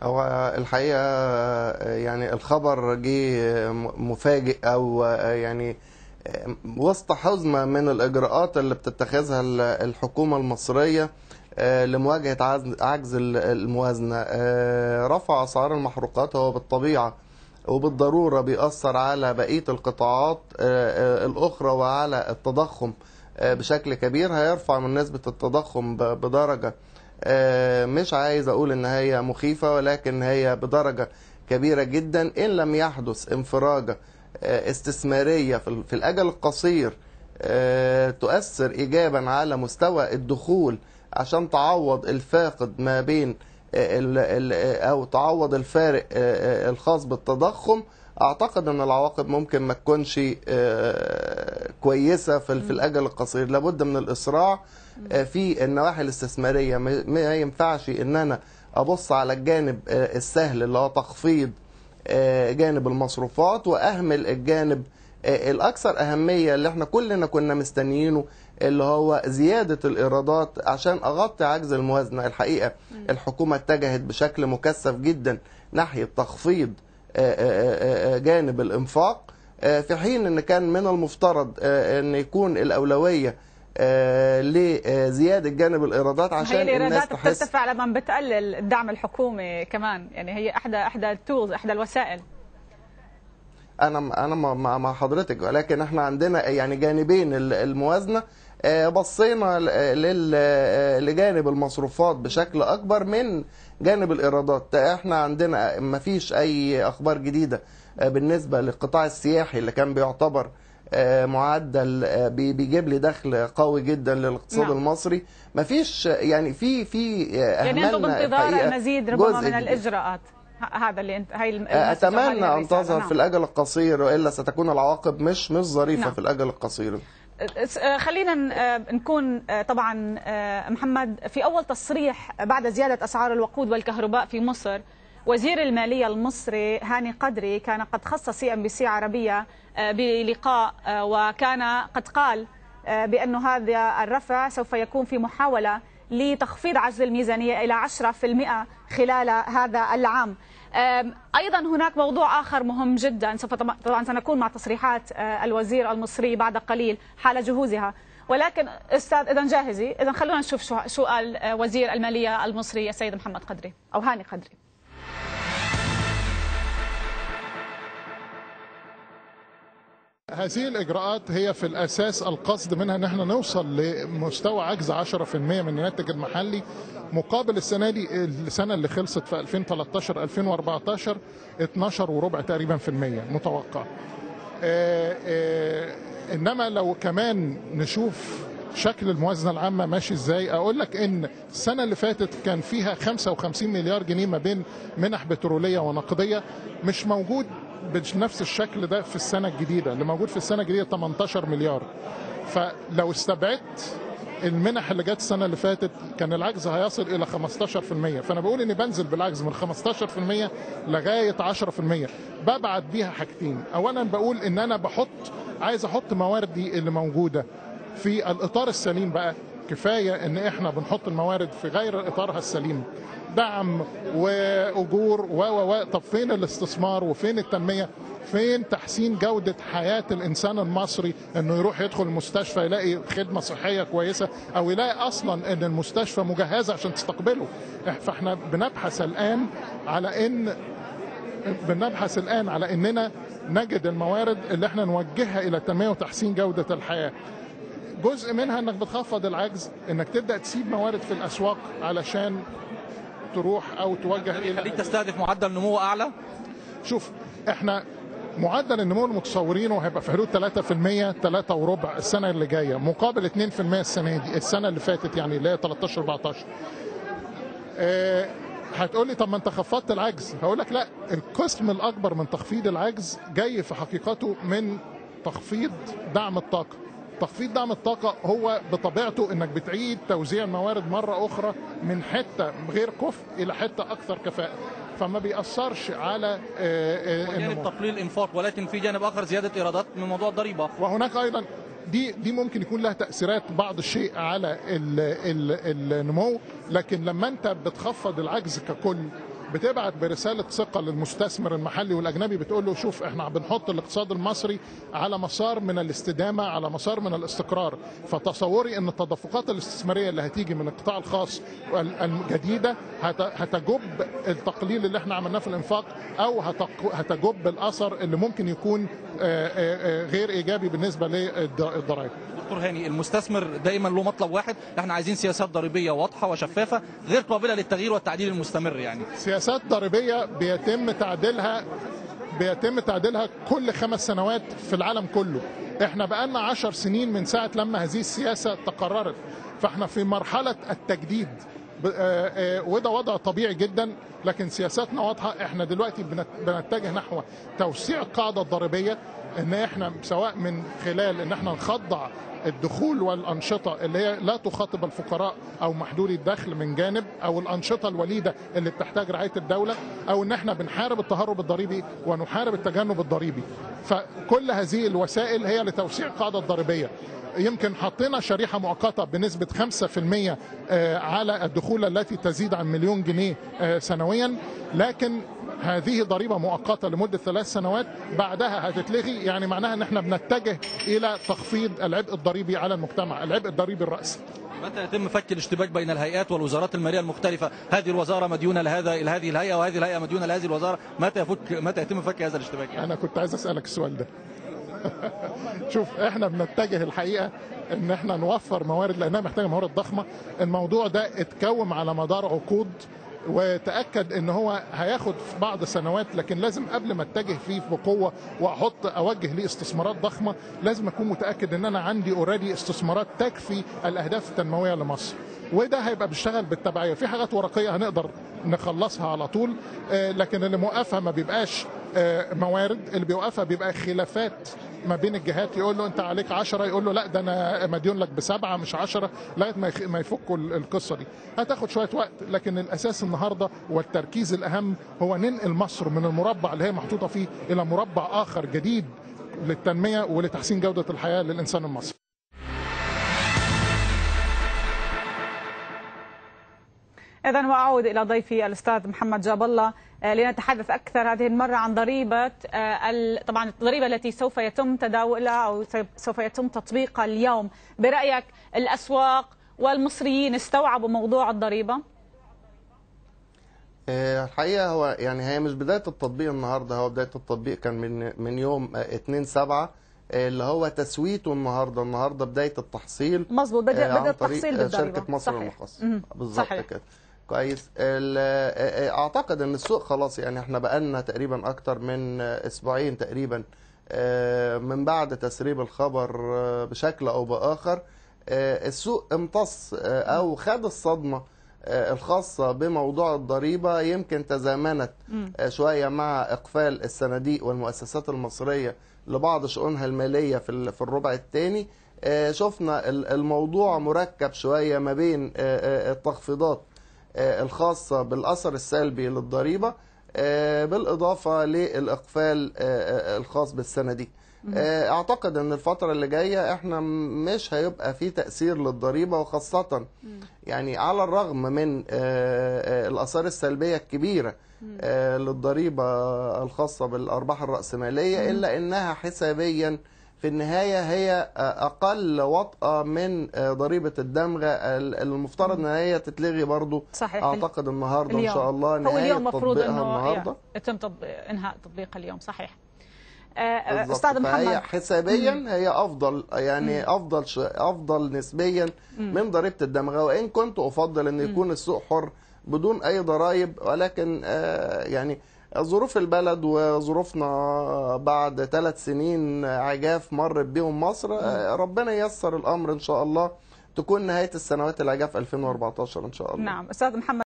هو الحقيقة يعني الخبر جه مفاجئ أو يعني وسط حزمة من الإجراءات اللي بتتخذها الحكومة المصرية لمواجهة عجز الموازنة رفع أسعار المحروقات هو بالطبيعة وبالضرورة بيأثر على بقية القطاعات الأخرى وعلى التضخم بشكل كبير هيرفع من نسبة التضخم بدرجة مش عايز أقول إن هي مخيفة ولكن هي بدرجة كبيرة جدا إن لم يحدث انفراجة استثمارية في الأجل القصير تؤثر إيجابا على مستوى الدخول عشان تعوض الفاقد ما بين او تعوض الفارق الخاص بالتضخم اعتقد ان العواقب ممكن ما تكونش كويسه في في الاجل القصير لابد من الاسراع في النواحي الاستثماريه ما ينفعش ان انا ابص على الجانب السهل اللي هو تخفيض جانب المصروفات واهمل الجانب الاكثر اهميه اللي احنا كلنا كنا مستنيينه اللي هو زياده الايرادات عشان اغطي عجز الموازنه الحقيقه الحكومه اتجهت بشكل مكثف جدا ناحيه تخفيض جانب الانفاق في حين ان كان من المفترض ان يكون الاولويه لزياده جانب الايرادات عشان هي الايرادات الناس تحس بترتفع لما بتقلل الدعم الحكومي كمان يعني هي احدى احدى التولز احدى الوسائل انا انا مع حضرتك ولكن احنا عندنا يعني جانبين الموازنه بصينا لجانب المصروفات بشكل اكبر من جانب الايرادات احنا عندنا ما فيش اي اخبار جديده بالنسبه للقطاع السياحي اللي كان بيعتبر معدل بيجيب لي دخل قوي جدا للاقتصاد نعم. المصري ما فيش يعني في في يعني انتم اهملنا بانتظار الحقيقة المزيد ربما جزء من كبير. الاجراءات ه- هذا اللي انت هاي الم- المسج اتمنى هذه الرسالة. انتظر نعم. في الاجل القصير والا ستكون العواقب مش مش ظريفه نعم. في الاجل القصير س- آه، خلينا ن- آه، نكون آه، طبعا آه، محمد في اول تصريح بعد زياده اسعار الوقود والكهرباء في مصر وزير الماليه المصري هاني قدري كان قد خص سي ام بي سي عربيه آه، بلقاء آه، وكان قد قال آه، بأن هذا الرفع سوف يكون في محاولة لتخفيض عجز الميزانية إلى 10% خلال هذا العام آم، أيضا هناك موضوع آخر مهم جدا سوف طبعا طبعاً سنكون مع تصريحات آه، الوزير المصري بعد قليل حال جهوزها ولكن أستاذ إذا جاهزي إذا خلونا نشوف شو شو قال آه، وزير المالية المصري السيد محمد قدري أو هاني قدري هذه الإجراءات هي في الأساس القصد منها أن احنا نوصل لمستوى عجز 10% من الناتج المحلي مقابل السنة دي السنة اللي خلصت في 2013 2014 12 وربع تقريبا في المية متوقع آه، آه، انما لو كمان نشوف شكل الموازنه العامه ماشي ازاي اقول لك ان السنه اللي فاتت كان فيها 55 مليار جنيه ما بين منح بتروليه ونقديه مش موجود بنفس الشكل ده في السنه الجديده اللي موجود في السنه الجديده 18 مليار فلو استبعدت المنح اللي جت السنه اللي فاتت كان العجز هيصل الى 15% فانا بقول اني بنزل بالعجز من 15% لغايه 10% ببعت بيها حاجتين اولا بقول ان انا بحط عايز احط مواردي اللي موجوده في الاطار السليم بقى كفايه ان احنا بنحط الموارد في غير اطارها السليم دعم واجور و و و طب فين الاستثمار وفين التنميه فين تحسين جودة حياة الإنسان المصري إنه يروح يدخل المستشفى يلاقي خدمة صحية كويسة أو يلاقي أصلا إن المستشفى مجهزة عشان تستقبله فإحنا بنبحث الآن على إن بنبحث الآن على إننا نجد الموارد اللي إحنا نوجهها إلى التنمية وتحسين جودة الحياة جزء منها انك بتخفض العجز انك تبدا تسيب موارد في الاسواق علشان تروح او توجه الى خليك تستهدف معدل نمو اعلى شوف احنا معدل النمو المتصورينه هيبقى في حدود 3% 3 وربع السنه اللي جايه مقابل 2% السنه دي السنه اللي فاتت يعني اللي هي 13 14 آه هتقول لي طب ما انت خفضت العجز هقول لك لا القسم الاكبر من تخفيض العجز جاي في حقيقته من تخفيض دعم الطاقه تخفيض دعم الطاقة هو بطبيعته انك بتعيد توزيع الموارد مرة اخرى من حتة غير كفء الى حتة اكثر كفاءة فما بيأثرش على آه، آه، جانب النمو. تقليل الانفاق ولكن في جانب اخر زياده ايرادات من موضوع الضريبه وهناك ايضا دي دي ممكن يكون لها تاثيرات بعض الشيء على ال ال النمو لكن لما انت بتخفض العجز ككل بتبعت برساله ثقه للمستثمر المحلي والاجنبي بتقول له شوف احنا بنحط الاقتصاد المصري على مسار من الاستدامه على مسار من الاستقرار فتصوري ان التدفقات الاستثماريه اللي هتيجي من القطاع الخاص الجديده هت- هتجب التقليل اللي احنا عملناه في الانفاق او هتق- هتجب الاثر اللي ممكن يكون آه، آه، آه، غير ايجابي بالنسبه للضرائب دكتور هاني المستثمر دايما له مطلب واحد احنا عايزين سياسات ضريبيه واضحه وشفافه غير قابله للتغيير والتعديل المستمر يعني سياسات ضريبيه بيتم تعديلها بيتم تعديلها كل خمس سنوات في العالم كله احنا بقالنا عشر سنين من ساعة لما هذه السياسة تقررت فاحنا في مرحلة التجديد ب- آه، آه، وده وضع طبيعي جدا لكن سياساتنا واضحة احنا دلوقتي بنت- بنتجه نحو توسيع القاعدة الضريبية ان احنا سواء من خلال ان احنا نخضع الدخول والأنشطة اللي هي لا تخاطب الفقراء أو محدودي الدخل من جانب أو الأنشطة الوليدة اللي بتحتاج رعاية الدولة أو إن احنا بنحارب التهرب الضريبي ونحارب التجنب الضريبي فكل هذه الوسائل هي لتوسيع القاعدة الضريبية يمكن حطينا شريحة مؤقتة بنسبة 5% آه، على الدخول التي تزيد عن مليون جنيه آه، سنويا لكن هذه ضريبة مؤقتة لمدة ثلاث سنوات بعدها هتتلغي يعني معناها ان احنا بنتجه الى تخفيض العبء الضريبي على المجتمع العبء الضريبي الرأسي متى يتم فك الاشتباك بين الهيئات والوزارات الماليه المختلفه هذه الوزاره مديونه لهذا لهذه الهيئه وهذه الهيئه مديونه لهذه الوزاره متى يفك متى يتم فك هذا الاشتباك يعني؟ انا كنت عايز اسالك السؤال ده شوف احنا بنتجه الحقيقه ان احنا نوفر موارد لانها محتاجه موارد ضخمه الموضوع ده اتكوم على مدار عقود وتاكد ان هو هياخد في بعض سنوات لكن لازم قبل ما اتجه فيه بقوه واحط اوجه ليه استثمارات ضخمه لازم اكون متاكد ان انا عندي اوريدي استثمارات تكفي الاهداف التنمويه لمصر وده هيبقى بيشتغل بالتبعيه في حاجات ورقيه هنقدر نخلصها على طول آه، لكن اللي موقفها ما بيبقاش آه، موارد اللي بيوقفها بيبقى خلافات ما بين الجهات يقول له انت عليك 10 يقول له لا ده انا مديون لك بسبعه مش 10 لغايه ما يخ- ما يفكوا ال- القصه دي هتاخد شويه وقت لكن الاساس النهارده والتركيز الاهم هو ننقل مصر من المربع اللي هي محطوطه فيه الى مربع اخر جديد للتنميه ولتحسين جوده الحياه للانسان المصري إذا وأعود إلى ضيفي الأستاذ محمد جاب الله آه، لنتحدث أكثر هذه المرة عن ضريبة آه، ال- طبعا الضريبة التي سوف يتم تداولها أو سيب- سوف يتم تطبيقها اليوم برأيك الأسواق والمصريين استوعبوا موضوع الضريبة؟ آه، الحقيقه هو يعني هي مش بدايه التطبيق النهارده هو بدايه التطبيق كان من من يوم 2 7 اللي هو تسويته النهارده النهارده بدايه التحصيل مظبوط بدأ آه، عن بدأ طريق، التحصيل آه، بالضريبة شركه مصر صحيح. المخصصه مهم. بالظبط صحيح. كده كويس ال- آه، آه، اعتقد ان السوق خلاص يعني احنا بقالنا تقريبا اكتر من آه، اسبوعين تقريبا آه، من بعد تسريب الخبر آه، بشكل او باخر آه، السوق امتص آه، او خد الصدمه آه، الخاصة بموضوع الضريبة يمكن تزامنت آه، شوية مع إقفال الصناديق والمؤسسات المصرية لبعض شؤونها المالية في ال- في الربع الثاني شفنا ال- الموضوع مركب شوية ما بين آه، آه، التخفيضات آه، الخاصة بالأثر السلبي للضريبة آه، بالإضافة للإقفال آه، آه، الخاص بالصناديق آه، اعتقد ان الفترة اللي جاية احنا م- مش هيبقى في تأثير للضريبة وخاصة يعني على الرغم من آه، آه، الآثار السلبية الكبيرة آه، للضريبة الخاصة بالأرباح الرأسمالية إلا إنها حسابيا في النهاية هي آه، أقل وطأة من آه، ضريبة الدمغة ال- المفترض إن هي تتلغي برضو صحيح. أعتقد النهاردة إن اليوم شاء الله هو نهاية اليوم المفروض تطبيقها انه النهاردة يتم تطبيق انهاء تطبيق اليوم صحيح آه، بالظبط. استاذ فهي محمد حسابيا هي افضل يعني افضل ش... افضل نسبيا من ضريبه الدمغه وان كنت افضل ان يكون السوق حر بدون اي ضرائب ولكن آه يعني ظروف البلد وظروفنا بعد ثلاث سنين عجاف مرت بيهم مصر آه ربنا ييسر الامر ان شاء الله تكون نهايه السنوات العجاف 2014 ان شاء الله نعم استاذ محمد